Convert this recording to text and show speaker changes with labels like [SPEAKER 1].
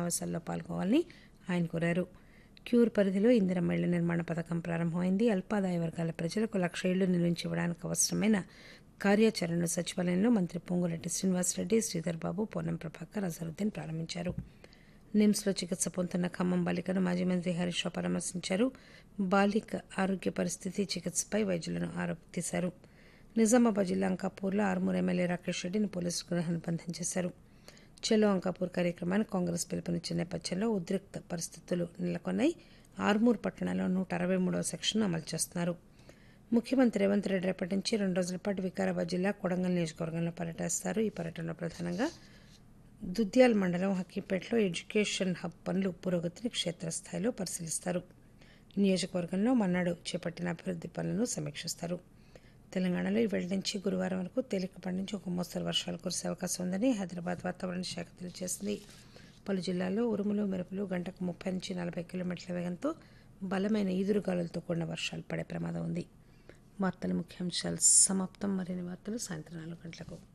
[SPEAKER 1] సమావేశాల్లో పాల్గొవాలని ఆయన కోరారు క్యూర్ పరిధిలో ఇందిరమ్మ ఇళ్ల నిర్మాణ పథకం ప్రారంభమైంది అల్పాదాయ వర్గాల ప్రజలకు లక్ష ఇళ్లు నిర్మించి ఇవ్వడానికి అవసరమైన కార్యాచరణను సచివాలయంలో మంత్రి పొంగురెడ్డి శ్రీనివాసరెడ్డి శ్రీధర్ బాబు పొన్నం ప్రభాకర్ అజరుద్దీన్ ప్రారంభించారు నిమ్స్లో చికిత్స పొందుతున్న ఖమ్మం బాలికను మాజీ మంత్రి హరీష్ రావు పరామర్శించారు బాలిక ఆరోగ్య పరిస్థితి చికిత్సపై వైద్యులను ఆరోగ్య తీశారు నిజామాబాద్ జిల్లా అంకాపూర్లో ఆర్మూర్ ఎమ్మెల్యే రాకేష్ రెడ్డిని పోలీసులు గృహనిబంధం చేశారు చెలో అంకాపూర్ కార్యక్రమాన్ని కాంగ్రెస్ పిలుపునిచ్చిన నేపథ్యంలో ఉద్రిక్త పరిస్థితులు నెలకొన్నాయి ఆర్మూర్ పట్టణంలో నూట అరవై మూడవ సెక్షన్ అమలు చేస్తున్నారు ముఖ్యమంత్రి రేవంత్ రెడ్డి రేపటి నుంచి రెండు రోజుల పాటు వికారాబాద్ జిల్లా కొడంగల్ నియోజకవర్గంలో పర్యటిస్తారు ఈ పర్యటనలో ప్రధానంగా దుద్యాల్ మండలం హక్కీపేటలో ఎడ్యుకేషన్ హబ్ పనులు పురోగతిని క్షేత్రస్థాయిలో పరిశీలిస్తారు నియోజకవర్గంలో మన్నాడు చేపట్టిన అభివృద్ధి పనులను సమీక్షిస్తారు తెలంగాణలో ఇవాళ నుంచి గురువారం వరకు తేలికపాటి నుంచి ఒక మోస్తరు వర్షాలు కురిసే అవకాశం ఉందని హైదరాబాద్ వాతావరణ శాఖ తెలియజేసింది పలు జిల్లాల్లో ఉరుములు మెరుపులు గంటకు ముప్పై నుంచి నలభై కిలోమీటర్ల వేగంతో బలమైన ఈదురుగాలులతో కూడిన వర్షాలు పడే ప్రమాదం ఉంది వార్తల ముఖ్యాంశాలు సమాప్తం మరిన్ని వార్తలు సాయంత్రం నాలుగు గంటలకు